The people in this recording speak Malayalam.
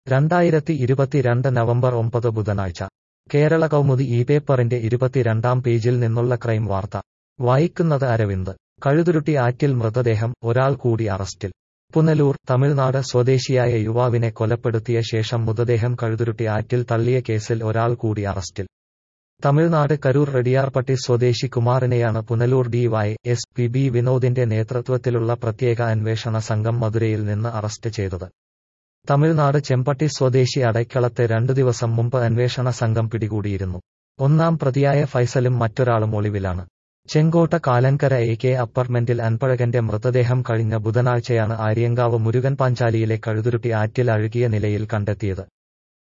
രണ്ടായിരത്തി ഇരുപത്തിരണ്ട് നവംബർ ഒമ്പത് ബുധനാഴ്ച കേരള കൗമുദി ഈ പേപ്പറിന്റെ ഇരുപത്തിരണ്ടാം പേജിൽ നിന്നുള്ള ക്രൈം വാർത്ത വായിക്കുന്നത് അരവിന്ദ് കഴുതുരുട്ടി ആറ്റിൽ മൃതദേഹം ഒരാൾ കൂടി അറസ്റ്റിൽ പുനലൂർ തമിഴ്നാട് സ്വദേശിയായ യുവാവിനെ കൊലപ്പെടുത്തിയ ശേഷം മൃതദേഹം കഴുതുരുട്ടി ആറ്റിൽ തള്ളിയ കേസിൽ ഒരാൾ കൂടി അറസ്റ്റിൽ തമിഴ്നാട് കരൂർ റെഡിയാർപട്ടി സ്വദേശി കുമാറിനെയാണ് Punalur DY S P B വിനോദിന്റെ നേതൃത്വത്തിലുള്ള പ്രത്യേക അന്വേഷണ സംഘം മധുരയിൽ നിന്ന് അറസ്റ്റ് ചെയ്തത് തമിഴ്നാട് ചെമ്പട്ടി സ്വദേശി അടയ്ക്കളത്തെ രണ്ടു ദിവസം മുമ്പ് അന്വേഷണ സംഘം പിടികൂടിയിരുന്നു ഒന്നാം പ്രതിയായ ഫൈസലും മറ്റൊരാളും ഒളിവിലാണ് ചെങ്കോട്ട കാലൻകര എ കെ അപ്പാർട്ട്മെന്റിൽ അൻപഴകന്റെ മൃതദേഹം കഴിഞ്ഞ ബുധനാഴ്ചയാണ് ആര്യങ്കാവ് മുരുകൻ പാഞ്ചാലിയിലെ കഴുതുരുട്ടി ആറ്റിൽ അഴുകിയ നിലയിൽ കണ്ടെത്തിയത്